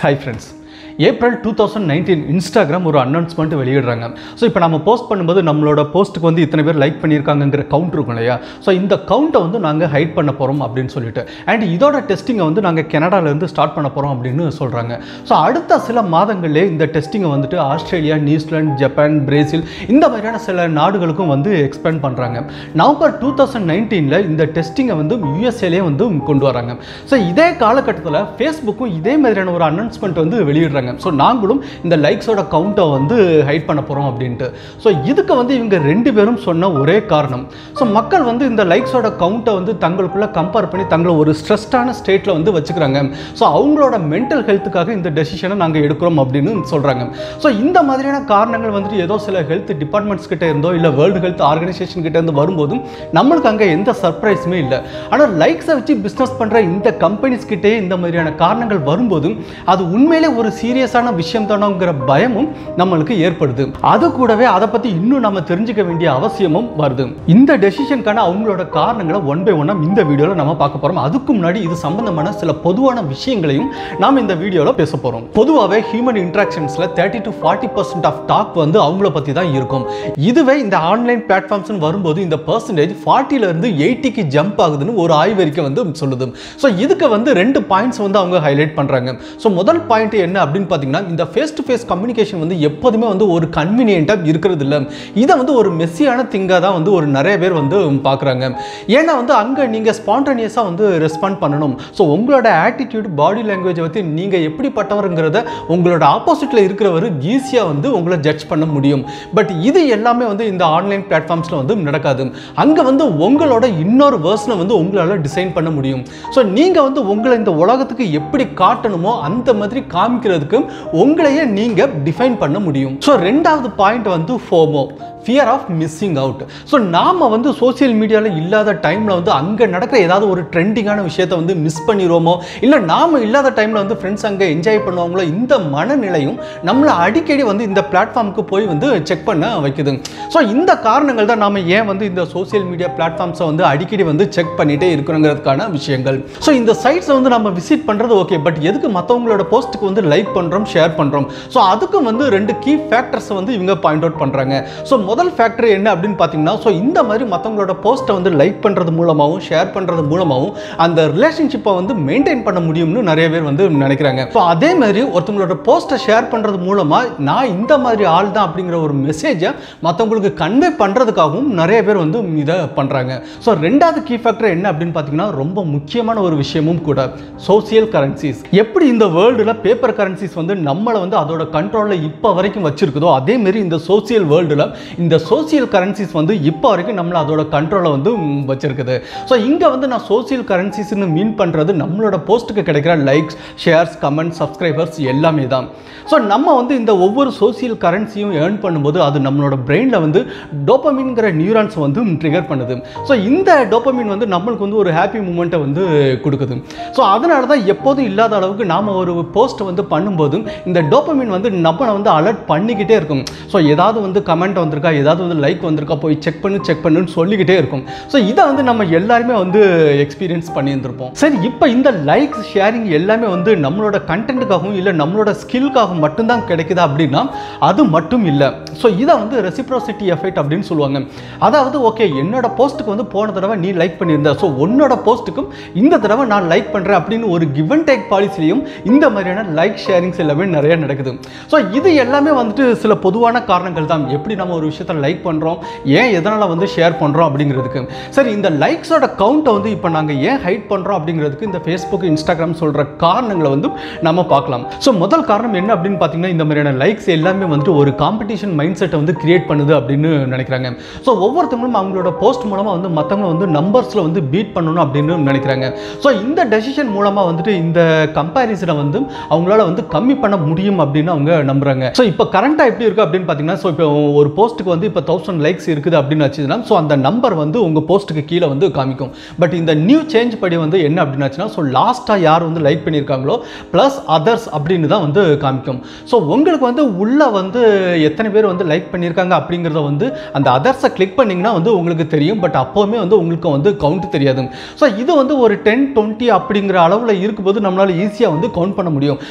hi friends April two thousand nineteen Instagram ஒரு announcement வெளியிடுறாங்க so இப்போ நம்ம போஸ்ட் பண்ணும்போது நம்மளோட போஸ்ட்டுக்கு வந்து இத்தனை பேர் லைக் பண்ணியிருக்காங்கங்கிற கவுண்ட் இருக்கும் இல்லையா ஸோ இந்த கவுண்ட்டை வந்து நாங்கள் ஹைட் பண்ண போகிறோம் அப்படின்னு சொல்லிட்டு அண்ட் இதோட டெஸ்டிங்கை வந்து நாங்கள் கனடாலேருந்து ஸ்டார்ட் பண்ண போகிறோம் அப்படின்னு சொல்கிறாங்க ஸோ அடுத்த சில மாதங்களே இந்த டெஸ்டிங்கை வந்துட்டு ஆஸ்திரேலியா நியூசிலாந்து ஜப்பான் பிரேசில் இந்த மாதிரியான சில நாடுகளுக்கும் வந்து எக்ஸ்பேண்ட் பண்ணுறாங்க நவம்பர் டூ தௌசண்ட் நைன்டீனில் இந்த டெஸ்டிங்கை வந்து யூஎஸ்ஏலேயே வந்து கொண்டு வராங்க ஸோ இதே காலகட்டத்தில் ஃபேஸ்புக்கும் இதே மாதிரியான ஒரு அனௌன்ஸ்மெண்ட் வந்து வெளியிடுறாங்க ஸோ நாங்களும் இந்த லைக்ஸோட கவுண்ட்டை வந்து ஹைட் பண்ண போகிறோம் அப்படின்ட்டு ஸோ இதுக்கு வந்து இவங்க ரெண்டு பேரும் சொன்ன ஒரே காரணம் ஸோ மக்கள் வந்து இந்த லைக்ஸோட கவுண்ட்டை வந்து தங்களுக்குள்ள கம்பேர் பண்ணி தங்களை ஒரு ஸ்ட்ரெஸ்டான ஸ்டேட்டில் வந்து வச்சுக்கிறாங்க ஸோ அவங்களோட மென்டல் ஹெல்த்துக்காக இந்த டெசிஷனை நாங்கள் எடுக்கிறோம் அப்படின்னு சொல்கிறாங்க ஸோ இந்த மாதிரியான காரணங்கள் வந்துட்டு ஏதோ சில ஹெல்த் டிபார்ட்மெண்ட்ஸ் கிட்ட இருந்தோ இல்லை வேர்ல்டு ஹெல்த் ஆர்கனைசேஷன் கிட்ட இருந்து வரும்போதும் நம்மளுக்கு அங்கே எந்த சர்ப்ரைஸுமே இல்லை ஆனால் லைக்ஸை வச்சு பிஸ்னஸ் பண்ணுற இந்த கம்பெனிஸ் கிட்டே இந்த மாதிரியான காரணங்கள் வரும்போதும் அது உண்மையிலே ஒரு சீரியஸான விஷயம் தானோங்கிற பயமும் நம்மளுக்கு ஏற்படுது அது கூடவே அதை பற்றி இன்னும் நம்ம தெரிஞ்சுக்க வேண்டிய அவசியமும் வருது இந்த டெசிஷனுக்கான அவங்களோட காரணங்களை ஒன் பை ஒன்னாக இந்த வீடியோவில் நம்ம பார்க்க போகிறோம் அதுக்கு முன்னாடி இது சம்பந்தமான சில பொதுவான விஷயங்களையும் நாம் இந்த வீடியோவில் பேச போகிறோம் பொதுவாகவே ஹியூமன் இன்ட்ராக்ஷன்ஸில் thirty to forty percent of talk வந்து அவங்கள பற்றி தான் இருக்கும் இதுவே இந்த ஆன்லைன் பிளாட்ஃபார்ம்ஸ்னு வரும்போது இந்த பர்சன்டேஜ் ஃபார்ட்டிலேருந்து எயிட்டிக்கு ஜம்ப் ஆகுதுன்னு ஒரு ஆய்வறிக்கை வந்து சொல்லுது ஸோ இதுக்கு வந்து ரெண்டு பாயிண்ட்ஸ் வந்து அவங்க ஹைலைட் பண்ணுறாங்க ஸோ முதல் பாயிண்ட் என்ன அப்படின்னு பார்த்தீங்கன்னா இந்த ஃபேஸ் டு ஃபேஸ் கம்யூனிகேஷன் வந்து எப்போதுமே வந்து ஒரு கன்வீனியண்ட்டாக இருக்கிறது இல்லை இதை வந்து ஒரு மெஸ்ஸியான திங்காக தான் வந்து ஒரு நிறைய பேர் வந்து பார்க்குறாங்க ஏன்னா வந்து அங்கே நீங்கள் ஸ்பான்டனியஸாக வந்து ரெஸ்பாண்ட் பண்ணணும் ஸோ உங்களோட ஆட்டிடியூட் பாடி லாங்குவேஜை பற்றி நீங்கள் எப்படிப்பட்டவருங்கிறத உங்களோட ஆப்போசிட்டில் இருக்கிறவர் ஈஸியாக வந்து உங்களை ஜட்ஜ் பண்ண முடியும் பட் இது எல்லாமே வந்து இந்த ஆன்லைன் பிளாட்ஃபார்ம்ஸில் வந்து நடக்காது அங்கே வந்து உங்களோட இன்னொரு வேர்ஷனை வந்து உங்களால் டிசைன் பண்ண முடியும் ஸோ நீங்கள் வந்து உங்களை இந்த உலகத்துக்கு எப்படி காட்டணுமோ அந்த மாதிரி காமிக்கிறதுக்கு உங்களையே நீங்கள் டிஃபைன் பண்ண முடியும் ஸோ ரெண்டாவது பாயிண்ட் வந்து FOMO fear of missing out so நாம் வந்து சோசியல் மீடியாவில் இல்லாத டைமில் வந்து அங்கே நடக்கிற ஏதாவது ஒரு ட்ரெண்டிங்கான விஷயத்தை வந்து மிஸ் பண்ணிடுவோமோ இல்லை நாம் இல்லாத டைமில் வந்து ஃப்ரெண்ட்ஸ் அங்கே என்ஜாய் பண்ணுவாங்களோ இந்த மனநிலையும் நம்மளை அடிக்கடி வந்து இந்த பிளாட்ஃபார்முக்கு போய் வந்து செக் பண்ண வைக்குது ஸோ இந்த காரணங்கள் தான் நாம் ஏன் வந்து இந்த சோசியல் மீடியா பிளாட்ஃபார்ம்ஸை வந்து அடிக்கடி வந்து செக் பண்ணிகிட்டே இருக்கிறோங்கிறதுக்கான விஷயங்கள் ஸோ இந்த சைட்ஸை வந்து நம்ம விசிட் பண்ணுறது ஓகே பட் எதுக்கு மற்றவங்களோட போஸ்ட்டுக்கு வந்து லைக் பண்ணுறோம் ஷேர் பண்ணுறோம் ஸோ அதுக்கும் வந்து ரெண்டு கீ ஃபேக்டர்ஸை வந்து இவங்க பாயிண்ட் அவுட் பண்ணுறாங்க ஸோ முதல் ஃபேக்டர் என்ன அப்படின்னு பார்த்தீங்கன்னா ஸோ இந்த மாதிரி மற்றவங்களோட போஸ்ட்டை வந்து லைக் பண்ணுறது மூலமாகவும் ஷேர் பண்ணுறது மூலமாகவும் அந்த ரிலேஷன்ஷிப்பை வந்து மெயின்டைன் பண்ண முடியும்னு நிறைய பேர் வந்து நினைக்கிறாங்க ஸோ அதே மாதிரி ஒருத்தவங்களோட போஸ்ட்டை ஷேர் பண்ணுறது மூலமாக நான் இந்த மாதிரி ஆள் தான் அப்படிங்கிற ஒரு மெசேஜை மற்றவங்களுக்கு கன்வே பண்ணுறதுக்காகவும் நிறைய பேர் வந்து இதை பண்ணுறாங்க ஸோ ரெண்டாவது கீ ஃபேக்டர் என்ன அப்படின்னு பார்த்தீங்கன்னா ரொம்ப முக்கியமான ஒரு விஷயமும் கூட சோசியல் கரன்சிஸ் எப்படி இந்த வேர்ல்டில் பேப்பர் கரன்சிஸ் வந்து நம்மளை வந்து அதோட கண்ட்ரோலில் இப்போ வரைக்கும் வச்சிருக்குதோ அதே மாதிரி இந்த சோசியல் வேர்ல்டில் இந்த சோசியல் கரன்சிஸ் வந்து இப்போ வரைக்கும் நம்மளை அதோட கண்ட்ரோலில் வந்து ம், வச்சிருக்குது ஸோ இங்கே வந்து நான் சோசியல் கரன்சிஸ்னு மீன் பண்ணுறது நம்மளோட போஸ்ட்டுக்கு கிடைக்கிற லைக்ஸ் ஷேர்ஸ் கமெண்ட் சப்ஸ்கிரைபர்ஸ் எல்லாமே தான் ஸோ நம்ம வந்து இந்த ஒவ்வொரு சோசியல் கரன்சியும் ஏர்ன் பண்ணும்போது அது நம்மளோட பிரெயினில் வந்து டோப்பமின்கிற நியூரான்ஸ் வந்து ட்ரிகர் பண்ணுது ஸோ இந்த டோப்பமின் வந்து நம்மளுக்கு வந்து ஒரு ஹாப்பி மூமெண்ட்டை வந்து கொடுக்குது ஸோ அதனால தான் எப்போதும் இல்லாத அளவுக்கு நாம் ஒரு போஸ்ட் வந்து பண்ணும்போது இந்த டோப்பமின் வந்து நம்மளை வந்து அலர்ட் பண்ணிக்கிட்டே இருக்கும் ஸோ ஏதாவது வந்து கமெண்ட் வந்திருக்கா ஏதாவது வந்து லைக் வந்திருக்கா போய் செக் பண்ணு செக் பண்ணுன்னு சொல்லிக்கிட்டே இருக்கும் ஸோ இதை வந்து நம்ம எல்லாருமே வந்து எக்ஸ்பீரியன்ஸ் பண்ணியிருந்திருப்போம் சரி இப்போ இந்த லைக்ஸ் ஷேரிங் எல்லாமே வந்து நம்மளோட கண்டென்ட்டுக்காகவும் இல்லை நம்மளோட ஸ்கில்காகவும் மட்டும்தான் கிடைக்குதா அப்படின்னா அது மட்டும் இல்லை ஸோ இதை வந்து ரெசிப்ரோசிட்டி எஃபெக்ட் அப்படின்னு சொல்லுவாங்க அதாவது ஓகே என்னோட போஸ்ட்டுக்கு வந்து போன தடவை நீ லைக் பண்ணியிருந்த ஸோ உன்னோட போஸ்ட்டுக்கும் இந்த தடவை நான் லைக் பண்ணுறேன் அப்படின்னு ஒரு கிவ் அண்ட் டேக் பாலிசிலையும் இந்த மாதிரியான லைக் ஷேரிங்ஸ் எல்லாமே நிறைய நடக்குது ஸோ இது எல்லாமே வந்துட்டு சில பொதுவான காரணங்கள் தான் எப்படி நம்ம ஒரு விஷயத்தை லைக் பண்ணுறோம் ஏன் எதனால் வந்து ஷேர் பண்ணுறோம் அப்படிங்கிறதுக்கு சரி இந்த லைக்ஸோட கவுண்ட்டை வந்து இப்போ நாங்கள் ஏன் ஹைட் பண்ணுறோம் அப்படிங்கிறதுக்கு இந்த ஃபேஸ்புக் இன்ஸ்டாகிராம் சொல்கிற காரணங்களை வந்து நம்ம பார்க்கலாம் ஸோ முதல் காரணம் என்ன அப்படின்னு பார்த்தீங்கன்னா இந்த மாதிரியான லைக்ஸ் எல்லாமே வந்துட்டு ஒரு காம்படிஷன் மைண்ட் செட்டை வந்து கிரியேட் பண்ணுது அப்படின்னு நினைக்கிறாங்க ஸோ ஒவ்வொருத்தவங்களும் அவங்களோட போஸ்ட் மூலமாக வந்து மற்றவங்க வந்து நம்பர்ஸில் வந்து பீட் பண்ணணும் அப்படின்னு நினைக்கிறாங்க ஸோ இந்த டெசிஷன் மூலமாக வந்துட்டு இந்த கம்பேரிசனை வந்து அவங்களால வந்து கம்மி பண்ண முடியும் அப்படின்னு அவங்க நம்புறாங்க ஸோ இப்போ கரண்ட்டாக எப்படி இருக்குது அப்படின்னு பார்த்தீங்கன்னா ஸோ இப்போ ஒரு போஸ்ட்டுக்கு வந்து இப்போ தௌசண்ட் லைக்ஸ் இருக்குது அப்படின்னு வச்சுன்னா ஸோ அந்த நம்பர் வந்து உங்கள் போஸ்ட்டுக்கு கீழே வந்து காமிக்கும் பட் இந்த நியூ சேஞ்ச் படி வந்து என்ன அப்படின்னாச்சுன்னா ஸோ லாஸ்ட்டாக யார் வந்து லைக் பண்ணியிருக்காங்களோ ப்ளஸ் அதர்ஸ் அப்படின்னு தான் வந்து காமிக்கும் ஸோ உங்களுக்கு வந்து உள்ள வந்து எத்தனை பேர் வந்து லைக் பண்ணியிருக்காங்க அப்படிங்கிறத வந்து அந்த அதர்ஸை கிளிக் பண்ணிங்கன்னா வந்து உங்களுக்கு தெரியும் பட் அப்போவுமே வந்து உங்களுக்கு வந்து கவுண்ட் தெரியாது ஸோ இது வந்து ஒரு டென் டுவெண்ட்டி அப்படிங்கிற அளவில் இருக்கும்போது நம்மளால் ஈஸியாக வந்து கவுண்ட் பண்ண முடியும் பட் இது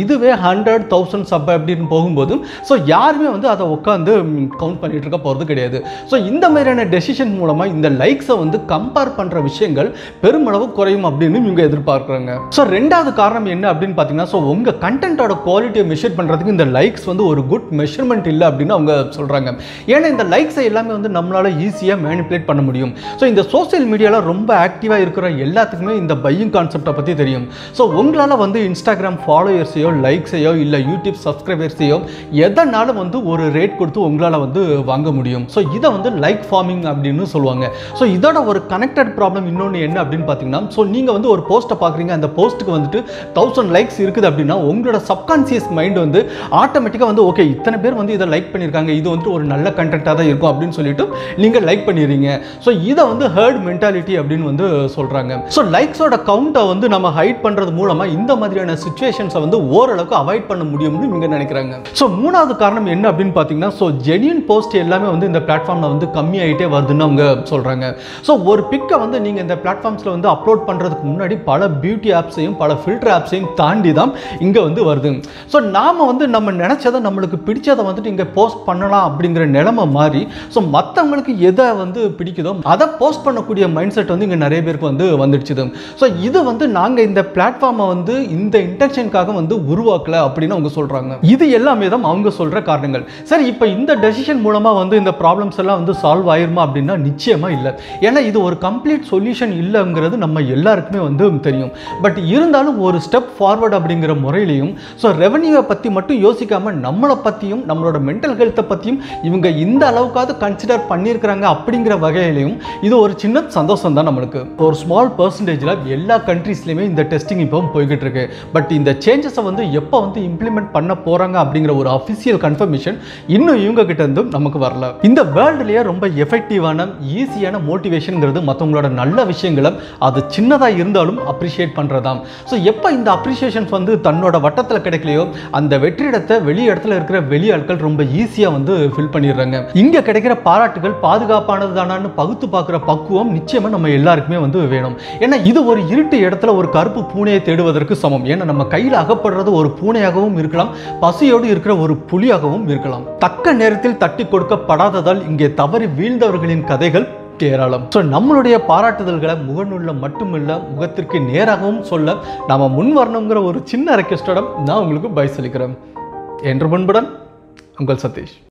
இதுவே ஹண்ட்ரட் தௌசண்ட் சப் அப்படின்னு போகும்போது ஸோ யாருமே வந்து அதை உட்காந்து கவுண்ட் பண்ணிட்டு இருக்க போகிறது கிடையாது ஸோ இந்த மாதிரியான டெசிஷன் மூலமாக இந்த லைக்ஸை வந்து கம்பேர் பண்ணுற விஷயங்கள் பெருமளவு குறையும் அப்படின்னு இவங்க எதிர்பார்க்குறாங்க ஸோ ரெண்டாவது காரணம் என்ன அப்படின்னு பார்த்தீங்கன்னா ஸோ உங்கள் கண்டென்ட்டோட குவாலிட்டியை மெஷர் பண்ணுறதுக்கு இந்த லைக்ஸ் வந்து ஒரு குட் மெஷர்மெண்ட் இல்லை அப்படின்னு அவங்க சொல்கிறாங்க ஏன்னா இந்த லைக்ஸை எல்லாமே வந்து நம்மளால் ஈஸியாக மேனிப்புலேட் பண்ண முடியும் ஸோ இந்த சோஷியல் மீடியாவில் ரொம்ப ஆக்டிவாக இருக்கிற எல்லாத்துக்குமே இந்த பையிங் கான்செப்டை பற்றி தெரியும் ஸோ உங்களால் வந்து இன்ஸ்டாகிராம் ஃபாலோயர்ஸையோ லைக்ஸையோ இல்லை யூடியூப் சப்ஸ்கிரைபர்ஸையோ எதனாலும் வந்து ஒரு ரேட் கொடுத்து உங்களால் வந்து வாங்க முடியும் ஸோ இதை வந்து லைக் ஃபார்மிங் அப்படின்னு சொல்லுவாங்க ஸோ இதோட ஒரு கனெக்டட் ப்ராப்ளம் இன்னொன்று என்ன அப்படின்னு பார்த்தீங்கன்னா ஸோ நீங்கள் வந்து ஒரு போஸ்ட்டை பார்க்குறீங்க அந்த போஸ்ட்டுக்கு வந்துட்டு தௌசண்ட் லைக்ஸ் இருக்குது அப்படின்னா உங்களோட சப்கான்சியஸ் மைண்ட் வந்து ஆட்டோமேட்டிக்காக வந்து ஓகே இத்தனை பேர் வந்து இதை லைக் பண்ணியிருக்காங்க இது வந்துட்டு ஒரு நல்ல கண்டென்ட்டாக தான் இருக்கும் அப்படின்னு சொல்லிட்டு நீங்கள் லைக் பண்ணிடுறீங்க ஸோ இதை வந்து ஹர்ட் மென்டாலிட்டி அப்படின்னு வந்து சொல்கிறாங்க ஸோ லைக்ஸோட கவுண்ட்டை வந்து நம்ம ஹைட் பண்ணுறது மூலமாக இந்த மாதிரியான சுச்சுவேஷன்ஸை வந்து ஓரளவுக்கு அவாய்ட் பண்ண முடியும்னு இவங்க நினைக்கிறாங்க ஸோ மூணாவது காரணம் என்ன அப்படின்னு பார்த்தீங்கன்னா ஸோ ஜெனியூன் போஸ்ட் எல்லாமே வந்து இந்த பிளாட்ஃபார்மில் வந்து கம்மியாயிட்டே வருதுன்னு அவங்க சொல்கிறாங்க ஸோ ஒரு பிக்கை வந்து நீங்கள் இந்த பிளாட்ஃபார்ம்ஸில் வந்து அப்லோட் பண்ணுறதுக்கு முன்னாடி பல பியூட்டி ஆப்ஸையும் பல ஃபில்டர் ஆப்ஸையும் தாண்டி தான் இங்கே வந்து வருது ஸோ நாம் வந்து நம்ம நினச்சதை நம்மளுக்கு பிடிச்சதை வந்துட்டு இங்கே போஸ்ட் பண்ணலாம் அப்படிங்கிற நிலைமை மாறி ஸோ மற்றவங்களுக்கு எதை வந்து பிடிக்குதோ அதை போஸ்ட் பண்ணக்கூடிய மைண்ட் செட் வந்து இங்கே நிறைய பேருக்கு வந்து வந்துடுச்சுது ஸோ இது வந்து நாங்கள் இந்த பிளாட்ஃபார்மை வந்து இந்த இன்டென்ஷனுக்காக வந்து உருவாக்கல அப்படின்னு அவங்க சொல்கிறாங்க இது எல்லாமே தான் அவங்க சொல்கிற காரணங்கள் சரி இப்போ இந்த டெசிஷன் மூலமாக வந்து இந்த ப்ராப்ளம்ஸ் எல்லாம் வந்து சால்வ் ஆயிருமா அப்படின்னா நிச்சயமாக இல்லை ஏன்னா இது ஒரு கம்ப்ளீட் சொல்யூஷன் இல்லைங்கிறது நம்ம எல்லாருக்குமே வந்து தெரியும் பட் இருந்தாலும் ஒரு ஸ்டெப் ஃபார்வர்ட் அப்படிங்கிற முறையிலையும் ஸோ ரெவன்யூவை பற்றி மட்டும் யோசிக்காமல் நம்மளை பற்றியும் நம்மளோட மென்டல் ஹெல்த்தை பற்றியும் இவங்க இந்த அளவுக்காவது கன்சிடர் பண்ணியிருக்கிறாங்க அப்படிங்கிற வகையிலையும் இது ஒரு சின்ன சந்தோஷம் தான் நம்மளுக்கு ஒரு ஸ்மால் பர்சன்டேஜில் எல்லா கண்ட்ரீஸ்லையுமே இந்த டெஸ்டிங் இப்போ போய்கிட்டு இருக்கு பட் இந்த சேஞ்சஸை வந்து எப்போ வந்து இம்ப்ளிமெண்ட் பண்ண போகிறாங்க அப்படிங்கிற ஒரு அஃபிஷியல் கன்ஃபர்மேஷன் இன்னும் இவங்க கிட்ட இருந்து நமக்கு வரல இந்த வேர்ல்டுலேயே ரொம்ப எஃபெக்டிவான ஈஸியான மோட்டிவேஷனுங்கிறது மற்றவங்களோட நல்ல விஷயங்களை அது சின்னதாக இருந்தாலும் அப்ரிஷியேட் பண்ணுறதாம் ஸோ எப்போ இந்த அப்ரிஷியேஷன்ஸ் வந்து தன்னோட வட்டத்தில் கிடைக்கலையோ அந்த வெற்றிடத்தை வெளி இடத்துல இருக்கிற வெளி ஆட்கள் ரொம்ப ஈஸியாக வந்து ஃபில் பண்ணிடுறாங்க இங்கே கிடைக்கிற பாராட்டுகள் பாதுகாப்பானது தானான்னு பகுத்து பார்க்குற பக்குவம் நிச்சயமாக நம்ம எல்லாருக்குமே வந்து வேணும் ஏன்னா இது ஒரு இருட்டு இடத்துல ஒரு கருப்பு பூனையை தேடுவதற்கு சமம் ஏன்னா நம்ம கையில் அகப்படுறது ஒரு பூனையாகவும் இருக்கலாம் பசியோடு இருக்கிற ஒரு புலியாகவும் இருக்கலாம் தக்க நேரத்தில் தட்டி கொடுக்கப்படாததால் இங்கே தவறி வீழ்ந்தவர்களின் கதைகள் ஏராளம் ஸோ நம்மளுடைய பாராட்டுதல்களை முகநூலில் மட்டுமில்ல முகத்திற்கு நேராகவும் சொல்ல நாம முன் வரணுங்கிற ஒரு சின்ன ரெக்வெஸ்டோட நான் உங்களுக்கு பை சொல்லிக்கிறேன் என்று முன்புடன் உங்கள் சதீஷ்